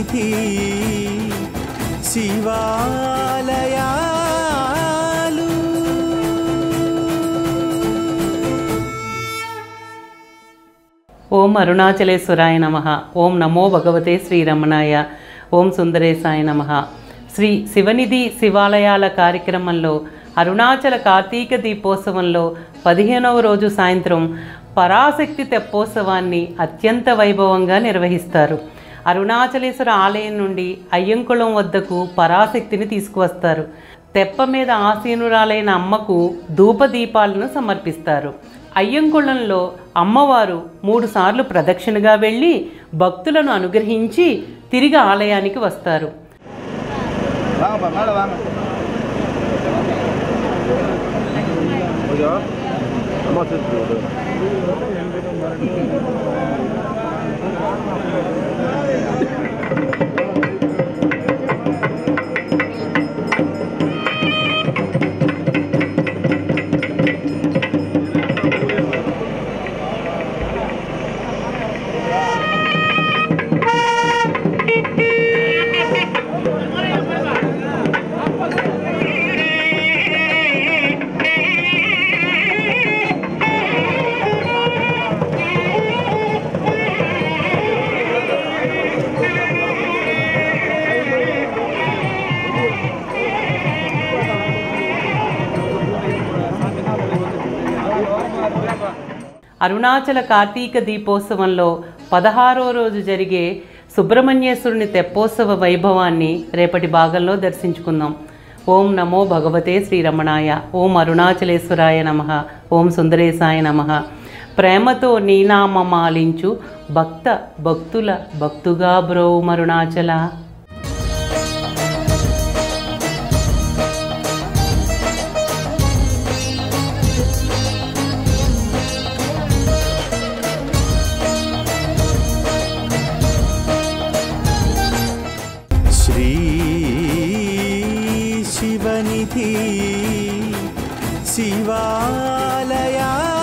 శివనిధి శివాలయాలు ఓం అరుణాచలేశ్వరాయ నమ ఓం నమో భగవతే శ్రీరమణాయ ఓం సుందరేశాయ నమ శ్రీ శివనిధి శివాలయాల కార్యక్రమంలో అరుణాచల కార్తీక దీపోత్సవంలో పదిహేనవ రోజు సాయంత్రం పరాశక్తి తెప్పోత్సవాన్ని అత్యంత వైభవంగా నిర్వహిస్తారు అరుణాచలేశ్వర ఆలయం నుండి అయ్యంకుళం వద్దకు పరాశక్తిని తీసుకువస్తారు తెప్ప మీద ఆసీనురాలైన అమ్మకు ధూపదీపాలను సమర్పిస్తారు అయ్యంకుళంలో అమ్మవారు మూడుసార్లు ప్రదక్షిణగా వెళ్ళి భక్తులను అనుగ్రహించి తిరిగి ఆలయానికి వస్తారు வாங்கப்பா மேலே வாங்க ஐயா அம்மா சேர்த்து விடு అరుణాచల కార్తీక దీపోత్సవంలో పదహారో రోజు జరిగే సుబ్రహ్మణ్యేశ్వరుని తెప్పోత్సవ వైభవాన్ని రేపటి భాగంలో దర్శించుకుందాం ఓం నమో భగవతే శ్రీరమణాయ ఓం అరుణాచలేశ్వరాయ నమ ఓం సుందరేశాయ నమ ప్రేమతో నీనామమాలించు భక్త భక్తుల భక్తుగా బ్రోమరుణాచల శ్రీ శివనిధి శివాలయాలు